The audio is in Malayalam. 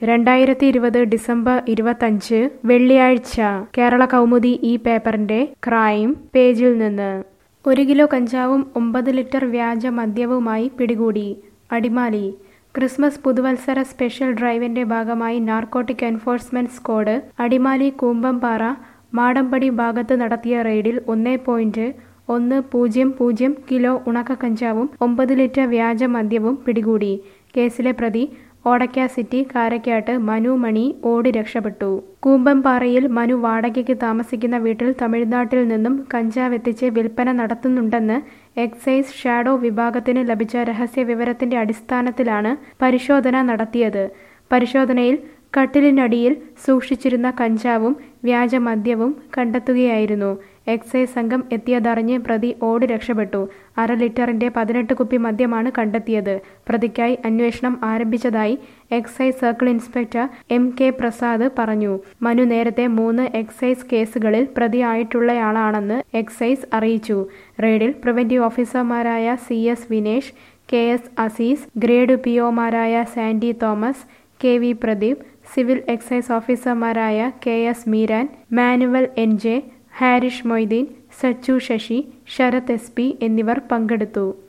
രണ്ടായിരത്തി ഇരുപത് ഡിസംബർ ഇരുപത്തഞ്ച് വെള്ളിയാഴ്ച കേരള കൗമുദി ഈ പേപ്പറിന്റെ ക്രൈം പേജിൽ നിന്ന് ഒരു കിലോ കഞ്ചാവും ഒമ്പത് ലിറ്റർ വ്യാജ മദ്യവുമായി പിടികൂടി അടിമാലി ക്രിസ്മസ് പുതുവത്സര സ്പെഷ്യൽ ഡ്രൈവിന്റെ ഭാഗമായി narcotic enforcement squad Adimali Koombanpara Madampady ഭാഗത്ത് നടത്തിയ റെയ്ഡിൽ ഒന്നേ പോയിന്റ് ഒന്ന് പൂജ്യം പൂജ്യം കിലോ ഉണക്ക കഞ്ചാവും ഒമ്പത് ലിറ്റർ വ്യാജ മദ്യവും പിടികൂടി കേസിലെ പ്രതി ഓടക്ക സിറ്റി കാരക്കാട്ട് മനു മണി ഓടി രക്ഷപ്പെട്ടു കൂമ്പംപാറയിൽ മനു വാടകയ്ക്ക് താമസിക്കുന്ന വീട്ടിൽ തമിഴ്നാട്ടിൽ നിന്നും കഞ്ചാവ് എത്തിച്ച് വിൽപ്പന നടത്തുന്നുണ്ടെന്ന് എക്സൈസ് ഷാഡോ വിഭാഗത്തിന് ലഭിച്ച രഹസ്യ വിവരത്തിന്റെ അടിസ്ഥാനത്തിലാണ് പരിശോധന നടത്തിയത് പരിശോധനയിൽ കട്ടിലിനടിയിൽ സൂക്ഷിച്ചിരുന്ന കഞ്ചാവും വ്യാജ മദ്യവും കണ്ടെത്തുകയായിരുന്നു എക്സൈസ് സംഘം എത്തിയതറിഞ്ഞ് പ്രതി ഓടി രക്ഷപ്പെട്ടു അര ലിറ്ററിന്റെ പതിനെട്ട് കുപ്പി മദ്യമാണ് കണ്ടെത്തിയത് പ്രതിക്കായി അന്വേഷണം ആരംഭിച്ചതായി excise circle inspector M K Prasad പറഞ്ഞു മനു നേരത്തെ മൂന്ന് എക്സൈസ് കേസുകളിൽ പ്രതിയായിട്ടുള്ളയാളാണെന്ന് എക്സൈസ് അറിയിച്ചു റെയ്ഡിൽ പ്രിവന്റീവ് ഓഫീസർമാരായ C S Vinesh K S Azeez grade P ഒമാരായ Sandy Thomas K V Pradeep civil excise ഓഫീസർമാരായ K S Meeran Manuel N J Harish Moideen Sachu Sasi Sarath S P എന്നിവർ പങ്കെടുത്തു